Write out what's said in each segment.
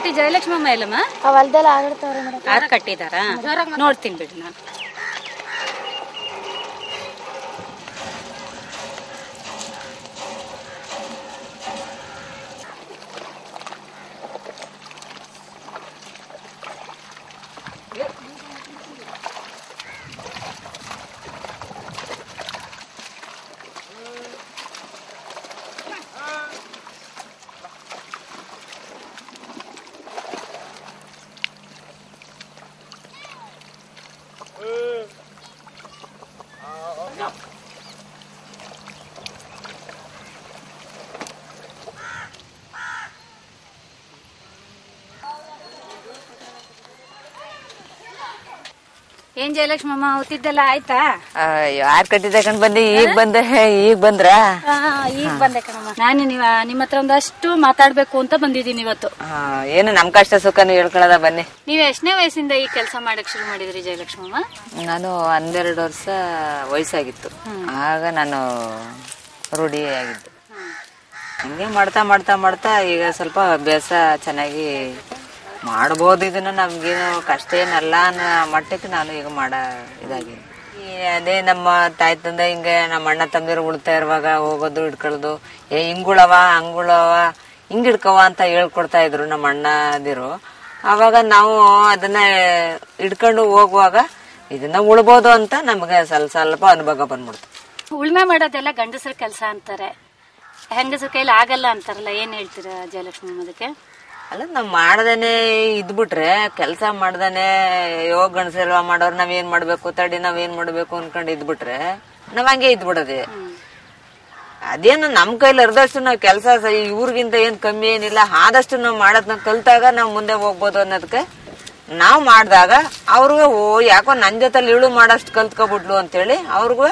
aunty Jayalakshmamma Yellamma ಆ ಹೊಲ್ದಲ್ಲಿ ಆಗಿರ್ತಾವ್ರಿ madam ಯಾರು ಕಟ್ಟಿದಾರಾ ನೋಡ್ತೀನಿ ಬಿಡಿ ನಾನು ಏನ್ ಜಯಲಕ್ಷ್ಮಮ್ಮ ಹೊತ್ತಿದ್ದೆಲ್ಲ ಆಯ್ತಾ ಯಾರ್ ಕಟ್ಟಿದೆ ಕಂಡ್ ಬಂದಿ ಈಗ ಬಂದೆ ಈಗ ಬಂದ್ರ ಆ, ಈಗ ಬಂದೆ ಕಣಮ್ಮ ನಾನು ನೀವ ನಿಮ್ಮ ಹತ್ರ ಒಂದಷ್ಟು ಮಾತಾಡ್ಬೇಕು ಅಂತ ಬಂದಿದ್ದೀನಿ ಇವತ್ತು ಆ, ಏನು ನಮ್ ಕಷ್ಟ ಸುಖನು ಹೇಳ್ಕೊಳ್ಳೋದ ಬನ್ನಿ ನೀವ್ ಎಷ್ಟನೇ ವಯಸ್ಸಿಂದ ಈ ಕೆಲಸ ಮಾಡಕ್ ಶುರು ಮಾಡಿದ್ರಿ ಜಯಲಕ್ಷ್ಮಮ್ಮ ನಾನು ಹನ್ನೆರಡು ವರ್ಷ ವಯಸ್ಸಾಗಿತ್ತು ಆಗ ನಾನು ರೂಢಿ ಆಗಿದ್ದು ಹಂಗೆ ಮಾಡ್ತಾ ಮಾಡ್ತಾ ಮಾಡ್ತಾ ಈಗ ಸ್ವಲ್ಪ ಅಭ್ಯಾಸ ಚೆನ್ನಾಗಿ ಮಾಡ್ಬೋದು ಇದನ್ನ ನಮ್ಗೇನು ಕಷ್ಟ ಏನಲ್ಲ ಅನ್ನೋ ಮಟ್ಟಕ್ಕೆ ನಾನು ಈಗ ಮಾಡ ಇದಾಗಿದೆ ಈ ಅದೇ ನಮ್ಮ ತಾಯಿ ತಂದೆ ಹಿಂಗೆ ನಮ್ಮ ಅಣ್ಣ ತಮ್ಮದಿರು ಉಳ್ತಾ ಇರುವಾಗ ಹೋಗೋದು ಹಿಡ್ಕೊಳ್ಳೋದು ಏ ಹಿಂಗುಳವ ಹಂಗುಳವ ಹಿಂಗ್ ಹಿಡ್ಕವ ಅಂತ ಹೇಳ್ಕೊಡ್ತಾ ಇದ್ರು ನಮ್ಮ ಅಣ್ಣದಿರು ಅವಾಗ ನಾವು ಅದನ್ನ ಹಿಡ್ಕೊಂಡು ಹೋಗುವಾಗ ಇದನ್ನ ಉಳ್ಬೋದು ಅಂತ ನಮ್ಗೆ ಸ್ವಲ್ಪ ಸ್ವಲ್ಪ ಅನುಭವ ಬಂದ್ಬಿಡ್ತು ಉಳ್ಮೆ ಮಾಡೋದೆಲ್ಲ ಗಂಡಸರ ಕೆಲಸ ಅಂತಾರೆ ಹೆಂಗಸರ ಕೈಲಿ ಆಗಲ್ಲ ಅಂತಾರಲ್ಲ ಏನ್ ಹೇಳ್ತೀರಾ ಜಯಲಕ್ಷ್ಮಮ್ಮ ಅದಕ್ಕೆ ಅಲ್ಲ ನಾವ್ ಮಾಡ್ದೇನೆ ಇದ್ಬಿಟ್ರೆ ಕೆಲಸ ಮಾಡ್ದೇನೆ ಯೋಗ ಗಣಸೆಲ್ವ ಮಾಡೋರ್ ನಾವ್ ಏನ್ ಮಾಡ್ಬೇಕು ತಡಿ ನಾವ್ ಏನ್ ಮಾಡ್ಬೇಕು ಅನ್ಕೊಂಡ್ ಇದ್ಬಿಟ್ರೆ ನಾವ್ ಹಂಗೆ ಇದ್ಬಿಡೋದೆ ಅದೇನು ನಮ್ ಕೈಲಿ ಅರ್ಧಷ್ಟು ನಾವ್ ಕೆಲಸ ಇವ್ರಿಗಿಂತ ಏನ್ ಕಮ್ಮಿ ಏನಿಲ್ಲ ಆದಷ್ಟು ನಾವ್ ಮಾಡೋದ್ನ ಕಲ್ತಾಗ ನಾವ್ ಮುಂದೆ ಹೋಗ್ಬೋದು ಅನ್ನೋದಕ್ಕೆ ನಾವ್ ಮಾಡ್ದಾಗ ಅವ್ರಿಗೆ ಓ ಯಾಕೋ ನನ್ ಜೊತೆಲಿ ಇಳು ಮಾಡೋಷ್ಟು ಕಲ್ತ್ಕೊಬಿಟ್ಲು ಅಂತೇಳಿ ಅವ್ರಿಗೂ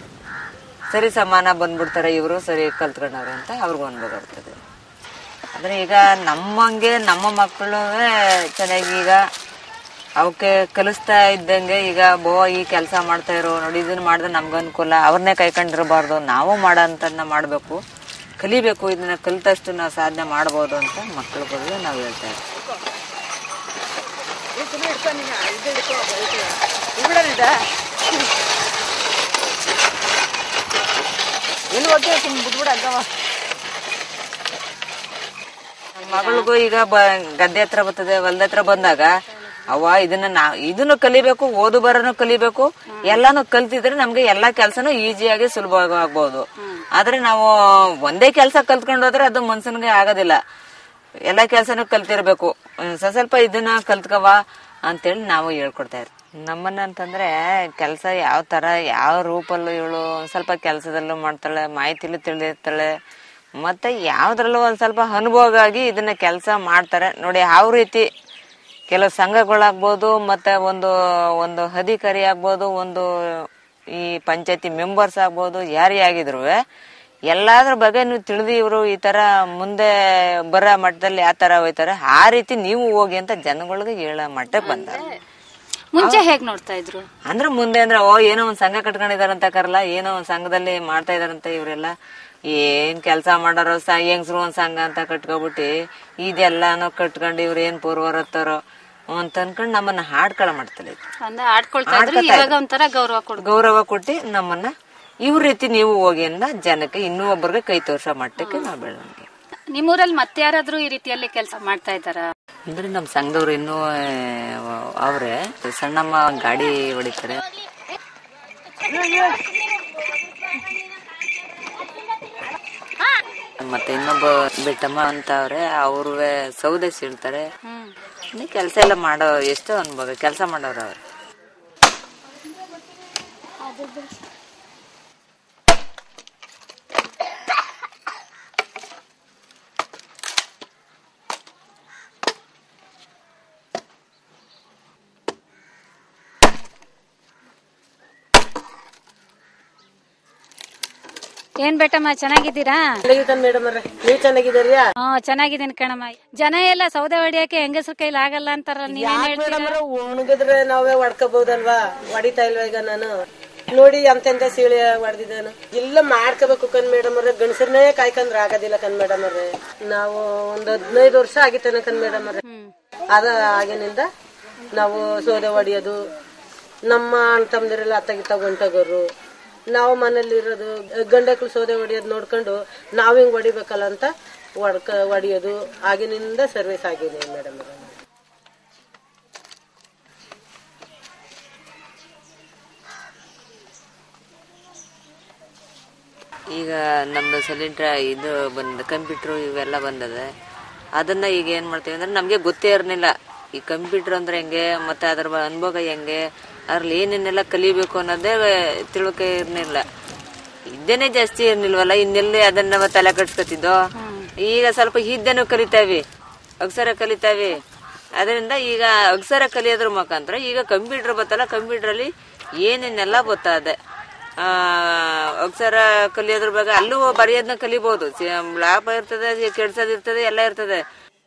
ಸರಿ ಸಮಾನ ಬಂದ್ಬಿಡ್ತಾರೆ ಇವರು ಸರಿ ಕಲ್ತ್ಕೊಂಡವ್ರೆ ಅಂತ ಅವ್ರಿಗೂ ಅನ್ಭವ ಬರ್ತದೆ ಆದ್ರೆ ಈಗ ನಮ್ಮಂಗೆ ನಮ್ಮ ಮಕ್ಕಳು ಚೆನ್ನಾಗಿ ಈಗ ಅವಕ್ಕೆ ಕಲಿಸ್ತಾ ಇದ್ದಂಗೆ ಈಗ ಬೋ ಈ ಕೆಲಸ ಮಾಡ್ತಾ ಇರೋ ನೋಡಿ ಇದನ್ನ ಮಾಡಿದ್ರೆ ನಮ್ಗೆ ಅನುಕೂಲ ಅವ್ರನ್ನೇ ಕೈಕೊಂಡಿರಬಾರ್ದು ನಾವು ಮಾಡೋ ಅಂತದನ್ನ ಮಾಡಬೇಕು ಕಲಿಬೇಕು ಇದನ್ನ ಕಲಿತಷ್ಟು ನಾವು ಸಾಧನೆ ಮಾಡ್ಬೋದು ಅಂತ ಮಕ್ಕಳುಗಳಿಗೆ ನಾವು ಹೇಳ್ತಾ ಇರ್ತೀವಿ ಮಗಳಿಗೂ ಈಗ ಬ ಗದ್ದೆ ಹತ್ರ ಬರ್ತದೆ ಹೊಲ್ದ ಹತ್ರ ಬಂದಾಗ ಅವ್ವ ಇದನ್ನ ನಾ ಇದನ್ನು ಕಲಿಬೇಕು ಓದು ಬರೋನು ಕಲಿಬೇಕು ಎಲ್ಲಾನು ಕಲ್ತಿದ್ರೆ ನಮ್ಗೆ ಎಲ್ಲಾ ಕೆಲ್ಸನೂ ಈಸಿಯಾಗಿ ಸುಲಭವಾಗಿ ಆಗ್ಬಹುದು ಆದ್ರೆ ನಾವು ಒಂದೇ ಕೆಲ್ಸ ಕಲ್ತ್ಕೊಂಡು ಹೋದ್ರೆ ಅದು ಮನ್ಸನ್ಗೆ ಆಗೋದಿಲ್ಲ ಎಲ್ಲಾ ಕೆಲ್ಸನೂ ಕಲ್ತಿರ್ಬೇಕು ಹ್ಮ್, ಸ್ವಲ್ಪ ಸ್ವಲ್ಪ ಇದನ್ನ ಕಲ್ತ್ಕವ ಅಂತೇಳಿ ನಾವು ಹೇಳ್ಕೊಡ್ತಾ ಇರ್ತೀವಿ ನಮ್ಮನ್ನ ಅಂತಂದ್ರೆ ಕೆಲಸ ಯಾವ ತರ ಯಾವ ರೂಪಲ್ಲೂ ಇವಳು ಒಂದ್ ಸ್ವಲ್ಪ ಕೆಲಸದಲ್ಲೂ ಮಾಡ್ತಾಳೆ ಮಾಹಿತಿಲೂ ತಿಳಿದಿರ್ತಾಳೆ ಮತ್ತೆ ಯಾವ್ದ್ರಲ್ಲೂ ಒಂದ್ ಸ್ವಲ್ಪ ಅನುಭವ ಆಗಿ ಇದನ್ನ ಕೆಲಸ ಮಾಡ್ತಾರೆ ನೋಡಿ ಯಾವ ರೀತಿ ಕೆಲವು ಸಂಘಗಳಾಗ್ಬೋದು ಮತ್ತೆ ಒಂದು ಒಂದು ಅಧಿಕಾರಿ ಆಗ್ಬೋದು ಒಂದು ಈ ಪಂಚಾಯತಿ ಮೆಂಬರ್ಸ್ ಆಗ್ಬೋದು ಯಾರೇ ಆಗಿದ್ರು ಎಲ್ಲಾದ್ರ ಬಗ್ಗೆ ನೀವು ತಿಳಿದು ಇವರು ಈ ತರ ಮುಂದೆ ಬರೋ ಮಟ್ಟದಲ್ಲಿ ಯಾವ ತರ ಹೋಯ್ತಾರೆ ಆ ರೀತಿ ನೀವು ಹೋಗಿ ಅಂತ ಜನಗಳಿಗೆ ಹೇಳೋ ಮಟ್ಟಕ್ಕೆ ಬಂದಾರೆ ಮುಂಚೆ ಹೇಗ್ ನೋಡ್ತಾ ಇದ್ರು ಅಂದ್ರೆ ಮುಂದೆ ಅಂದ್ರೆ ಓ ಏನೋ ಒಂದ್ ಸಂಘ ಕಟ್ಕೊಂಡಿದಾರಂತ ಕರಲ್ಲ ಏನೋ ಒಂದ್ ಸಂಘದಲ್ಲಿ ಮಾಡ್ತಾ ಇದಾರಂತ ಇವರೆಲ್ಲ ಏನ್ ಕೆಲಸ ಮಾಡೋರು ಸ ಹೆಂಗ್ಸ್ರು ಒಂದ್ ಸಂಘ ಅಂತ ಕಟ್ಕೊಬಿಟ್ಟು ಇದೆಲ್ಲಾನು ಕಟ್ಕೊಂಡು ಇವ್ರು ಏನ್ ಪೂರ್ವರತ್ತಾರೋ ಅಂತ ಅನ್ಕೊಂಡ್ ನಮ್ಮನ್ನ ಹಾಡ್ಕೊಳ ಮಾಡ್ತಾರೆ ಅಂದ್ರೆ ಆಡ್ಕೊಳ್ತಾ ಇದ್ರು ಇವಾಗ ಒಂಥರ ಗೌರವ ಕೊಡ್ ಗೌರವ ಕೊಟ್ಟು ನಮ್ಮನ್ನ ಇವ್ರ ರೀತಿ ನೀವು ಹೋಗಿ ಅಂದ ಜನಕ್ಕೆ ಇನ್ನೂ ಒಬ್ಬರಿಗೆ ಕೈ ತೋರ್ಸೋ ಮಟ್ಟಕ್ಕೆ ನಾವು ಬೆಳವಣಿಗೆ ನಿಮ್ಮೂರಲ್ಲಿ ಮತ್ತೆ ಯಾರಾದ್ರೂ ಈ ರೀತಿಯಲ್ಲಿ ಕೆಲಸ ಮಾಡ್ತಾ ಇದ್ದಾರಾ ಅಂದ್ರೆ ನಮ್ ಸಂಘದವ್ರು ಇನ್ನೂ ಆ, ಅವ್ರೆ ಸಣ್ಣಮ್ಮ ಗಾಡಿ ಹೊಡಿತಾರೆ ಮತ್ತೆ ಇನ್ನೊಬ್ಬ ಬೆಟ್ಟಮ್ಮ ಅಂತ ಅವ್ರೆ ಅವ್ರುವೆ ಸೌದೆ ಸೀಳ್ತಾರೆ ಕೆಲಸ ಎಲ್ಲ ಮಾಡೋ ಎಷ್ಟೋ ಅನ್ಭವ ಕೆಲಸ ಮಾಡೋರು ಅವ್ರು ಏನ್ ಬೇಟಮ್ಮ ಚೆನ್ನಾಗಿದ್ದೀರಾ ಮೇಡಮ್ ಅವ್ರೆ ನೀವ್ ಚೆನ್ನಾಗಿದ್ದೀರಾ ಹಾ ಚೆನ್ನಾಗಿದ್ದೀನಿ ಕಣಮ್ಮ ಜನ ಎಲ್ಲ ಸೌದೆ ಹೊಡಿಯಕ್ಕೆ ಹೆಂಗಸ್ರ ಕೈಲಿ ಆಗಲ್ಲ ಅಂತಾರ ನೀವೇನ್ ಹೇಳ್ತೀರಾ ಮೇಡಮ್ ಒಣಗಿದ್ರೆ ನಾವೇ ಹೊಡ್ಕೋಬಹುದಲ್ವಾ ಹೊಡಿತಾ ಇಲ್ವಾ ಈಗ ನಾನು ನೋಡಿ ಎಂತೆಂತ ಸೀಳಿ ಹೊಡೆದಿದ್ದಾನು ಇಲ್ಲ ಮಾಡ್ಕೋಬೇಕು ಕಣ್ ಮೇಡಮ್ ಅವ್ರೆ ಗಂಡಸರ್ನೇ ಕಾಯ್ಕೊಂಡ್ರೆ ಆಗೋದಿಲ್ಲ ಕಣ್ ಮೇಡಮ್ ಅವ್ರೆ ನಾವು ಒಂದ್ ಹದಿನೈದು ವರ್ಷ ಆಗಿತ್ತೇನೆ ಕಣ್ ಮೇಡಮ್ ಅವ್ರೆ ಹ್ಮ್ ಅದ ಆಗಿನಿಂದ ನಾವು ಸೋದೆ ಹೊಡಿಯೋದು ನಮ್ಮ ಅಣ್ಣ ತಮ್ಮದಿರೆಲ್ಲ ಅತ್ತಗಿತ್ತ ಗಂಟಗೋರು ನಾವು ಮನೇಲಿ ಇರೋದು ಗಂಡಕ್ಳು ಸೋದೆ ಹೊಡಿಯೋದು ನೋಡ್ಕೊಂಡು ನಾವು ಹಿಂಗೆ ಹೊಡಿಬೇಕಲ್ಲ ಅಂತ ಹೊಡ್ಕ ಹೊಡಿಯೋದು ಆಗಿನಿಂದ ಸರ್ವಿಸ್ ಆಗಿದೆ ಮೇಡಮ್ ಈಗ ನಮ್ದು ಸಿಲಿಂಡ್ರ ಇದು ಬಂದ ಕಂಪ್ಯೂಟರ್ ಇವೆಲ್ಲ ಬಂದದೆ ಅದನ್ನ ಈಗ ಏನ್ ಮಾಡ್ತೀವಿ ಅಂದ್ರೆ ನಮ್ಗೆ ಗೊತ್ತೇ ಇರಲಿಲ್ಲ ಈ ಕಂಪ್ಯೂಟರ್ ಅಂದ್ರೆ ಹೆಂಗೆ ಮತ್ತೆ ಅದ್ರ ಬ- ಅನುಭವ ಹೆಂಗೆ ಅದ್ರಲ್ಲಿ ಏನೇನೆಲ್ಲ ಕಲಿಬೇಕು ಅನ್ನೋದೇ ತಿಳುವಳಿಕೆ ಇರ್ಲಿಲ್ಲ ಇದ್ದೇನೆ ಜಾಸ್ತಿ ಇರ್ಲಿಲ್ವಲ್ಲ ಇನ್ನೆಲ್ಲಿ ಅದನ್ನ ನಾವು ತಲೆ ಕಟ್ಸ್ಕೊತಿದ್ದೋ ಈಗ ಸ್ವಲ್ಪ ಹಿದ್ದೇನು ಕಲಿತಾವಿ ಅಕ್ಷರ ಕಲಿತಾವಿ ಅದರಿಂದ ಈಗ ಅಕ್ಷರ ಕಲಿಯೋದ್ರ ಮುಖಾಂತರ ಈಗ ಕಂಪ್ಯೂಟರ್ ಬತ್ತಲ್ಲ ಕಂಪ್ಯೂಟರ್ ಅಲ್ಲಿ ಏನೇನೆಲ್ಲ ಗೊತ್ತಾದೆ ಆ, ಅಕ್ಷರ ಕಲಿಯೋದ್ರ ಬಗ್ಗೆ ಅಲ್ಲೂ ಬರೆಯೋದನ್ನ ಕಲಿಬಹುದು ಸಿ- ಲಾಭ ಇರ್ತದೆ ಕೆಡ್ಸೋದ್ ಇರ್ತದೆ ಎಲ್ಲ ಇರ್ತದೆ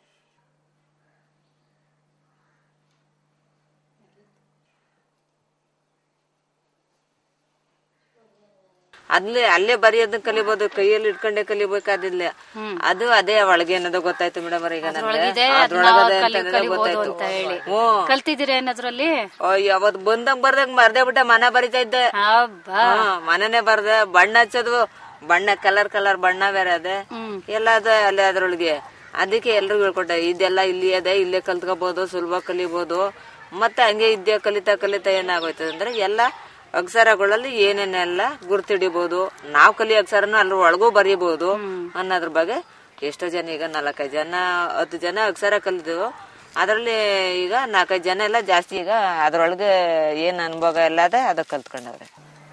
ಅಲ್ಲೇ ಅಲ್ಲೇ ಬರೆಯೋದನ್ನ ಕಲಿಬಹುದು ಕೈಯಲ್ಲಿ ಇಟ್ಕೊಂಡೆ ಕಲಿಬೇಕಾದಿಲ್ಲ ಅದು ಅದೇ ಒಳಗೆ ಅನ್ನೋದು ಗೊತ್ತಾಯ್ತು ಮೇಡಮ್ ಈಗ ನನಗೆ ಒಳಗಿದೆ ಅದ್ರೊಳಗದೆ ಅಂತ ಅನ್ನೋದು ಕಲಿಬಹುದು ಗೊತ್ತಾಯ್ತು ಅಂತ ಹೇಳಿ ಹ್ಮ್ ಕಲ್ತಿದ್ದೀರಾ ಏನಾದ್ರಲ್ಲಿ ಅಯ್ಯೋ, ಅವತ್ ಬಂದಂಗ್ ಬರ್ದಂಗ್ ಮರ್ದೇ ಬಿಟ್ಟೆ ಮನ ಬರಿತಾ ಇದ್ದೆ ಹಬ್ಬಾ ಹಾ ಮನೆನೆ ಬರ್ದೆ ಬಣ್ಣ ಹಚ್ಚೋದು ಬಣ್ಣ ಕಲರ್ ಕಲರ್ ಬಣ್ಣ ಬೇರೆ ಅದೇ ಎಲ್ಲ ಅದ ಅಲ್ಲೇ ಅದ್ರೊಳಗೆ ಅದಕ್ಕೆ ಎಲ್ರಿಗೂ ಹೇಳ್ಕೊಟ್ಟೆ ಇದೆಲ್ಲ ಇಲ್ಲಿ ಅದೇ ಇಲ್ಲೇ ಕಲ್ತ್ಕೋಬಹುದು ಸುಲಭ ಕಲಿಬಹುದು ಮತ್ತೆ ಹಂಗೆ ಇದ್ದೇ ಕಲಿತಾ ಕಲಿತಾ ಏನಾಗೋಯ್ತದೆ ಅಂದ್ರೆ ಎಲ್ಲ ಅಕ್ಷರಗಳಲ್ಲಿ ಏನೇನೆಲ್ಲ ಗುರ್ತಿಡಿಬಹುದು ನಾವ್ ಕಲಿ ಅಕ್ಷರನ ಅದ್ರ ಒಳಗೂ ಬರೀಬಹುದು ಅನ್ನೋದ್ರ ಬಗ್ಗೆ ಎಷ್ಟೋ ಜನ ಈಗ ನಾಲ್ಕೈದು ಜನ ಹತ್ತು ಜನ ಅಕ್ಷರ ಕಲಿದೆವು ಅದರಲ್ಲಿ ಈಗ ನಾಲ್ಕೈದು ಜನ ಎಲ್ಲ ಜಾಸ್ತಿ ಈಗ ಅದ್ರೊಳಗೆ ಏನ್ ಅನುಭವ ಎಲ್ಲ ಅದ ಅದ ಕಲ್ತ್ಕೊಂಡವ್ರೆ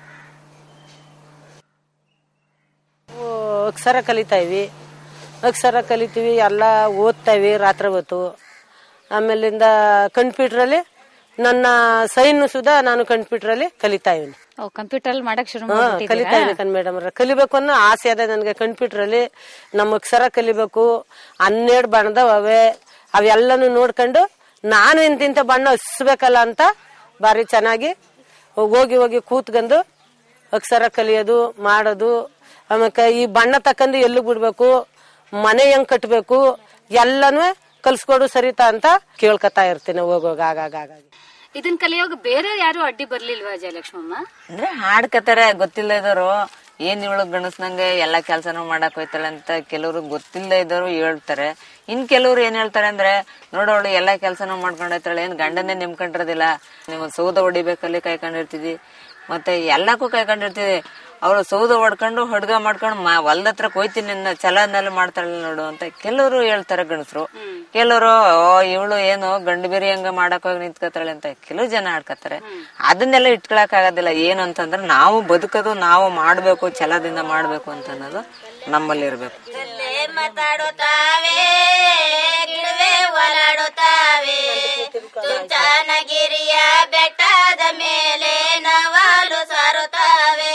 ನಾವು ಅಕ್ಷರ ಕಲಿತಾಯಿವಿ ಅಕ್ಷರ ಕಲಿತೀವಿ ಎಲ್ಲ ಓದ್ತಾಯಿವಿ ರಾತ್ರಿ ಹೊತ್ತು ಆಮೇಲಿಂದ ಕಂಪ್ಯೂಟ್ರಲ್ಲಿ ನನ್ನ ಸೈನ್ ಸುಧಾ ನಾನು ಕಂಪ್ಯೂಟ್ರಲ್ಲಿ ಕಲಿತಾ ಇದ್ದೀನಿ ಕಂಪ್ಯೂಟರ್ ಅಲ್ಲಿ ಮಾಡಕ್ ಶುರು ಹಾ ಕಲಿತಾ ಇದ್ದೀನಿ ಮೇಡಮ್ ಕಲಿಬೇಕು ಅನ್ನೋ ಆಸೆ ಅದ ನನಗೆ ಕಂಪ್ಯೂಟ್ರಲ್ಲಿ ನಮ್ಮ ಅಕ್ಷರ ಕಲಿಬೇಕು ಹನ್ನೆರಡು ಬಣ್ಣದವ ಅವೆ ಅವೆಲ್ಲನೂ ನೋಡ್ಕೊಂಡು ನಾನು ಇಂತಿಂತ ಬಣ್ಣ ಹಸ್ಬೇಕಲ್ಲ ಅಂತ ಭಾರಿ ಚೆನ್ನಾಗಿ ಹೋಗಿ ಹೋಗಿ ಕೂತ್ಕೊಂಡು ಅಕ್ಷರ ಕಲಿಯೋದು ಮಾಡೋದು ಆಮೇಲೆ ಈ ಬಣ್ಣ ತಕ್ಕಂದು ಎಲ್ಲಿ ಬಿಡ್ಬೇಕು ಮನೆ ಹೆಂಗ್ ಕಟ್ಬೇಕು ಎಲ್ಲನೂ ಕಲ್ಸ್ಕೊಡು ಸರಿತಾ ಅಂತ ಕೇಳ್ಕೊತಾ ಇರ್ತೀನಿ ಹೋಗೋಗ ಆಗಾಗ ಆಗಾಗ ಇದನ್ ಕಲಿಯೋಗ ಬೇರೆ ಯಾರು ಅಡ್ಡಿ ಬರ್ಲಿಲ್ವಾ ಜಯಲಕ್ಷ್ಮಮ್ಮ ಅಂದ್ರೆ ಹಾಡ್ಕತಾರೆ ಗೊತ್ತಿಲ್ಲ ಇದ್ದವರು ಏನ್ ಇವಳು ಗಣಸ್ನಂಗೆ ಎಲ್ಲಾ ಕೆಲ್ಸನೂ ಮಾಡಕ್ ಹೋಯ್ತಾಳೆ ಅಂತ ಕೆಲವ್ರು ಗೊತ್ತಿಲ್ಲ ಇದ್ದವರು ಹೇಳ್ತಾರೆ ಇನ್ ಕೆಲವ್ರು ಏನ್ ಹೇಳ್ತಾರೆ ಅಂದ್ರೆ ನೋಡೋಳು ಎಲ್ಲಾ ಕೆಲ್ಸನೂ ಮಾಡ್ಕೊಂಡ್ ಹೋಯ್ತಾಳೆ ಏನ್ ಗಂಡನೇ ನಿಮ್ಕೊಂಡಿರೋದಿಲ್ಲ ನೀವು ಸೌದ ಹೊಡಿಬೇಕಲ್ಲಿ ಕಾಯ್ಕೊಂಡಿರ್ತಿದಿ ಮತ್ತೆ ಎಲ್ಲಕ್ಕೂ ಕಾಯ್ಕೊಂಡಿರ್ತಿದಿ ಅವಳು ಸೌದ ಹೊಡ್ಕೊಂಡು ಹೊಡ್ಗ ಮಾಡ್ಕೊಂಡು ಮಾ ಹೊಲ್ದ ಹತ್ರ ಹೋಯ್ತೀನಿ ನಿನ್ನ ಚಲನೆಲ್ಲ ಮಾಡ್ತಾಳೆ ನೋಡು ಅಂತ ಕೆಲವರು ಹೇಳ್ತಾರೆ ಗಣಸರು ಕೆಲವರು ಓ ಇವಳು ಏನು ಗಂಡು ಬೇರೆ ಹಂಗ ಮಾಡಕ್ ಹೋಗಿ ನಿಂತ್ಕೋತಾಳೆ ಅಂತ ಕೆಲವು ಜನ ಆಡ್ಕತಾರೆ ಅದನ್ನೆಲ್ಲ ಇಟ್ಕೊಳಕ್ ಆಗೋದಿಲ್ಲ ಏನು ಅಂತಂದ್ರೆ ನಾವು ಬದುಕೋದು ನಾವು ಮಾಡ್ಬೇಕು ಛಲದಿಂದ ಮಾಡ್ಬೇಕು ಅಂತ ಅನ್ನೋದು ನಮ್ಮಲ್ಲಿ ಇರ್ಬೇಕು ಮಾತಾಡುತ್ತಾವೆ ಗಿಡವೆ ಓಲಾಡುತ್ತಾವೆ ಚುಂಚನಗಿರಿಯ ಬೆಟ್ಟದ ಮೇಲೆ ನವಾಲು ಸಾರುತ್ತಾವೆ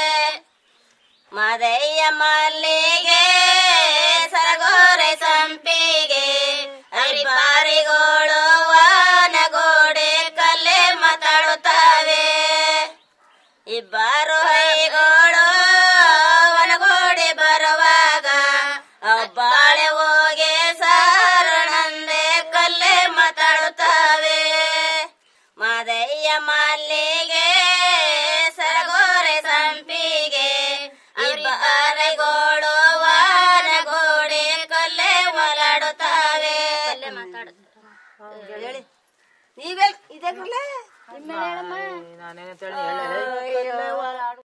ಮದಯ್ಯ ಮಲ್ಲಿಗೆ ಸರಗೋರೆ ಸಂಪಿಗೆ ಅರಿಪಾರಿಗೋಳು ವಾನಗೋಡೆ ಕಲ್ಲೆ ಮಾತಾಡುತ್ತಾವೆ ಇಬ್ಬರು ಹೈಗೋಳು ಒಣಗೋಡಿ ಬರುವಾಗ ಬಾಳೆ ಹೋಗೆ ಸಾರಣಂದೆ ಕಲ್ಲೆ ಮಾತಾಡುತ್ತವೆ ಮಾದಯ್ಯ ಮಲ್ಲಿಗೆ ಸರಗೋರೆ ಸಂಪಿಗೆ ಇಬ್ಬರೈಗೋಳು ವಾನಗೋಡಿ ಕಲ್ಲೆ ಓಲಾಡುತ್ತವೆ ಕಲ್ಲೆ ಮಾತಾಡುತ್ತವೆ ನೀವೇ ಇದೇ